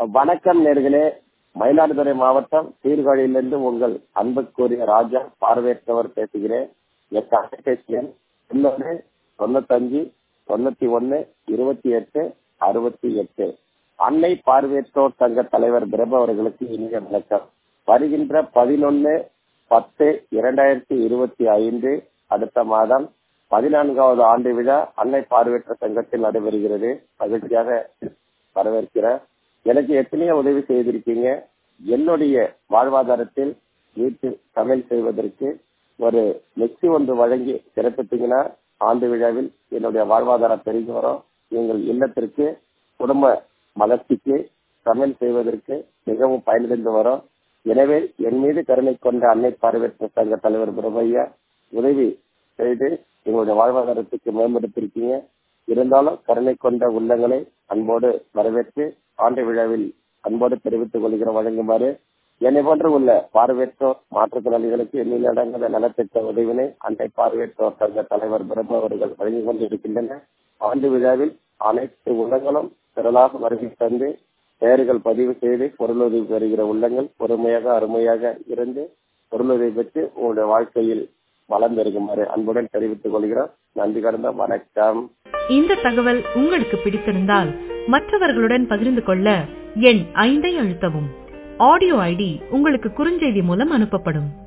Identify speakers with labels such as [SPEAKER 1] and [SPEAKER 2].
[SPEAKER 1] வணக்கம் நேர்களே மயிலாடுதுறை மாவட்டம் சீர்காழியிலிருந்து உங்கள் அன்புக்குரிய ராஜா பார்வையற்றவர் பேசுகிறேன் என் தொலைபேசி எண் தொண்ணூறு தொண்ணூத்தஞ்சு தொண்ணூத்தி ஒன்னு இருபத்தி எட்டு அறுபத்தி எட்டு அன்னை பார்வையற்றோர் சங்க தலைவர் பிரபு அவர்களுக்கு இனிய வணக்கம் வருகின்ற பதினொன்னு பத்து இரண்டாயிரத்தி இருபத்தி ஐந்து அடுத்த மாதம் பதினான்காவது ஆண்டு விழா அன்னை பார்வையற்ற சங்கத்தில் நடைபெறுகிறது மகிழ்ச்சியாக வரவேற்கிறேன் எனக்கு எத்தனையோ உதவி செய்திருக்கீங்க என்னுடைய வாழ்வாதாரத்தில் வீட்டு சமையல் செய்வதற்கு ஒரு மிக்சி ஒன்று வழங்கி சிறப்பித்தீங்கன்னா ஆண்டு விழாவில் என்னுடைய வாழ்வாதாரம் பெருகி வரும் நீங்கள் இல்லத்திற்கு குடும்ப வளர்ச்சிக்கு சமையல் செய்வதற்கு மிகவும் பயனடைந்து வரும் எனவே என் மீது கருணை கொண்ட அன்னை பார்வையற்ற சங்க தலைவர் பிரபையா உதவி செய்து எங்களுடைய வாழ்வாதாரத்துக்கு மேம்படுத்திருக்கீங்க இருந்தாலும் கருணை கொண்ட உள்ளங்களை அன்போடு வரவேற்று ஆண்டு விழாவில் அன்போடு தெரிவித்துக் கொள்கிற வழங்குமாறு என்னை போன்று உள்ள பார்வையற்றோர் மாற்றுத்திறனாளிகளுக்கு எண்ணில் அடங்காத நலத்திட்ட உதவினை அன்னை பார்வையற்றோர் சங்க தலைவர் பிரபு அவர்கள் வழங்கிக் கொண்டிருக்கின்றனர் ஆண்டு விழாவில் அனைத்து உள்ளங்களும் திரளாக வருகை தந்து பெயர்கள் பதிவு செய்து பொருளுதவி பெறுகிற உள்ளங்கள் பொறுமையாக அருமையாக இருந்து பொருளுதவி பெற்று உங்களுடைய வாழ்க்கையில் வளம் பெருகுமாறு அன்புடன் தெரிவித்துக் கொள்கிறோம் நன்றி கடந்த வணக்கம்
[SPEAKER 2] இந்த தகவல் உங்களுக்கு பிடித்திருந்தால் மற்றவர்களுடன் பகிர்ந்து கொள்ள எண் ஐந்தை அழுத்தவும் ஆடியோ ஐடி உங்களுக்கு குறுஞ்செய்தி மூலம் அனுப்பப்படும்